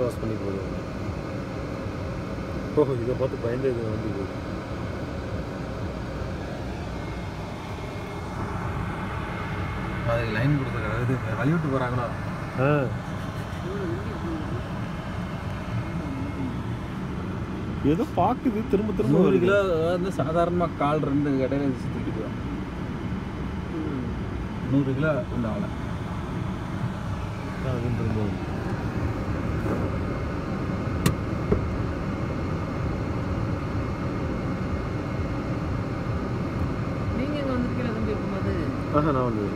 Cross பண்ணி போகுது ஓ இதை பார்த்து பயந்து இது வந்து போகுது அதுக்கு லைன் கொடுத்துருக்காங்க இது வழி விட்டு போகிறாங்களோ ஆ ஏதோ பார்க்குது திரும்ப திரும்ப நூறு வருது. கிலோ வந்து சாதாரணமாக கால் ரெண்டு கடையில் வச்சு தூக்கிட்டு போகும் நூறு கிலோ இந்த ஆளை ஆ, அதுவும் திரும்ப வருது. நீங்க இங்க வந்திருக்கீங்களா தம்பி இருக்கும்போது ஆஹா நான் வந்து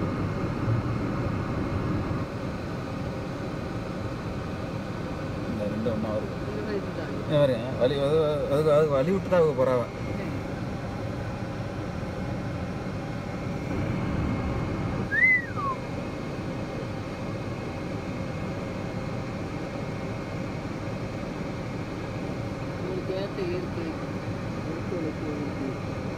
இந்த ரெண்டு ஒன்றா வருது இதுதான் ஏன் வரேன் வலி அது அதுக்கு அதுக்கு வழி விட்டு தான் அவங்க போகிறாங்க உங்களுக்கு ஏற்ற இயற்கை ஒத்துழைப்பு இருக்கு.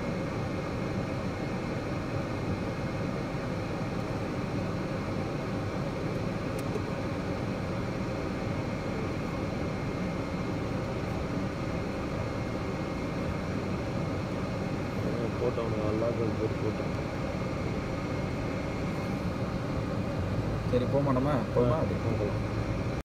போட்டோம் நல்லா போட்டு போட்டோம் சரி போக மாட்டோமா போமா அப்படி போகலாம்